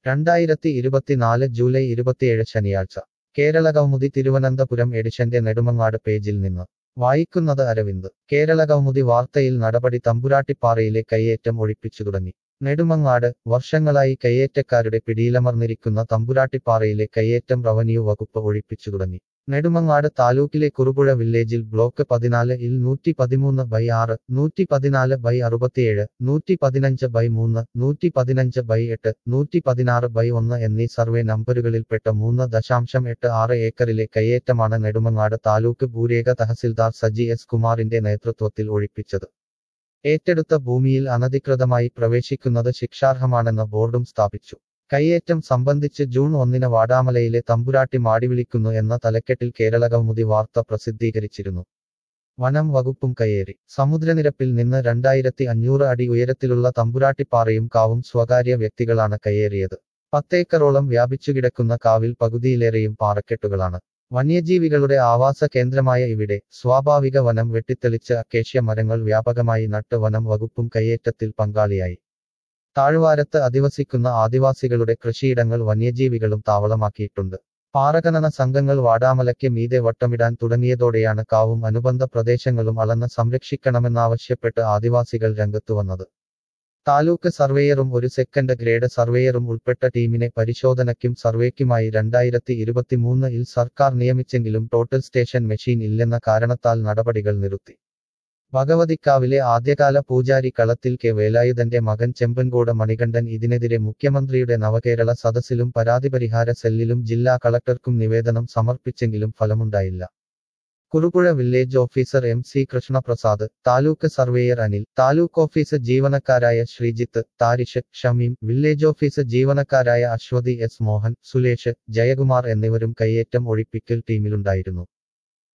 രണ്ടായിരത്തി ഇരുപത്തിനാല് ജൂലൈ ഇരുപത്തിയേഴ് ശനിയാഴ്ച കേരള കൗമുദി തിരുവനന്തപുരം എഡിഷന്റെ നെടുമങ്ങാട് പേജിൽ നിന്ന് വായിക്കുന്നത് അരവിന്ദ് കേരള കൗമുദി വാർത്തയിൽ നടപടി തമ്പുരാട്ടിപ്പാറയിലെ കയ്യേറ്റം ഒഴിപ്പിച്ചു തുടങ്ങി നെടുമങ്ങാട് വർഷങ്ങളായി കയ്യേറ്റക്കാരുടെ പിടിയിലമർന്നിരിക്കുന്ന തമ്പുരാട്ടിപ്പാറയിലെ കയ്യേറ്റം റവന്യൂ വകുപ്പ് ഒഴിപ്പിച്ചു തുടങ്ങി നെടുമങ്ങാട് താലൂക്കിലെ കുറുപുഴ വില്ലേജിൽ ബ്ലോക്ക് പതിനാല് ഇൽ നൂറ്റി പതിമൂന്ന് ബൈ ആറ് നൂറ്റി പതിനാല് ബൈ അറുപത്തിയേഴ് നൂറ്റി പതിനഞ്ച് ബൈ മൂന്ന് നൂറ്റി പതിനഞ്ച് ബൈ എട്ട് നൂറ്റി പതിനാറ് ബൈ ഒന്ന് എന്നീ സർവേ നമ്പറുകളിൽപ്പെട്ട മൂന്ന് ദശാംശം എട്ട് ആറ് ഏക്കറിലെ കയ്യേറ്റമാണ് നെടുമങ്ങാട് താലൂക്ക് ഭൂരേഖ തഹസിൽദാർ സജി എസ് കുമാറിന്റെ നേതൃത്വത്തിൽ ഒഴിപ്പിച്ചത് ഏറ്റെടുത്ത ഭൂമിയിൽ അനധികൃതമായി പ്രവേശിക്കുന്നത് ശിക്ഷാർഹമാണെന്ന് ബോർഡും സ്ഥാപിച്ചു കയ്യേറ്റം സംബന്ധിച്ച് ജൂൺ ഒന്നിന് വാടാമലയിലെ തമ്പുരാട്ടി മാടിവിളിക്കുന്നു എന്ന തലക്കെട്ടിൽ കേരള കൗമുദി വാർത്ത പ്രസിദ്ധീകരിച്ചിരുന്നു വനം വകുപ്പും കയ്യേറി സമുദ്രനിരപ്പിൽ നിന്ന് രണ്ടായിരത്തി അഞ്ഞൂറ് അടി ഉയരത്തിലുള്ള തമ്പുരാട്ടിപ്പാറയും കാവും സ്വകാര്യ വ്യക്തികളാണ് കയ്യേറിയത് പത്തേക്കറോളം വ്യാപിച്ചുകിടക്കുന്ന കാവിൽ പകുതിയിലേറെയും പാറക്കെട്ടുകളാണ് വന്യജീവികളുടെ ആവാസ കേന്ദ്രമായ ഇവിടെ സ്വാഭാവിക വനം വെട്ടിത്തെളിച്ച് അക്കേഷ്യ മരങ്ങൾ വ്യാപകമായി നട്ട് വനം വകുപ്പും കയ്യേറ്റത്തിൽ പങ്കാളിയായി താഴ്വാരത്ത് അധിവസിക്കുന്ന ആദിവാസികളുടെ കൃഷിയിടങ്ങൾ വന്യജീവികളും താവളമാക്കിയിട്ടുണ്ട് പാറഖനന സംഘങ്ങൾ വാടാമലയ്ക്ക് മീതെ വട്ടമിടാൻ തുടങ്ങിയതോടെയാണ് കാവും അനുബന്ധ പ്രദേശങ്ങളും അളന്ന് സംരക്ഷിക്കണമെന്നാവശ്യപ്പെട്ട് ആദിവാസികൾ രംഗത്തുവന്നത് താലൂക്ക് സർവേയറും ഒരു സെക്കൻഡ് ഗ്രേഡ് സർവേയറും ഉൾപ്പെട്ട ടീമിനെ പരിശോധനയ്ക്കും സർവേക്കുമായി രണ്ടായിരത്തി ഇരുപത്തിമൂന്നിൽ സർക്കാർ നിയമിച്ചെങ്കിലും ടോട്ടൽ സ്റ്റേഷൻ മെഷീൻ ഇല്ലെന്ന കാരണത്താൽ നടപടികൾ നിർത്തി ഭഗവതിക്കാവിലെ ആദ്യകാല പൂജാരി കളത്തിൽ കെ വേലായുധന്റെ മകൻ ചെമ്പൻകോട് മണികണ്ഠൻ ഇതിനെതിരെ മുഖ്യമന്ത്രിയുടെ നവകേരള സദസ്സിലും പരാതിപരിഹാര സെല്ലിലും ജില്ലാ കളക്ടർക്കും നിവേദനം സമർപ്പിച്ചെങ്കിലും ഫലമുണ്ടായില്ല Kurupuzha village officer M C Krishnaprasad taluk surveyor Anil taluk office ജീവനക്കാരായ ശ്രീജിത്ത് താരിഷ് ഷമീം വില്ലേജ് ഓഫീസ് ജീവനക്കാരായ അശ്വതി എസ് മോഹൻ സുലേഷ് ജയകുമാർ എന്നിവരും കയ്യേറ്റം ഒഴിപ്പിക്കൽ ടീമിലുണ്ടായിരുന്നു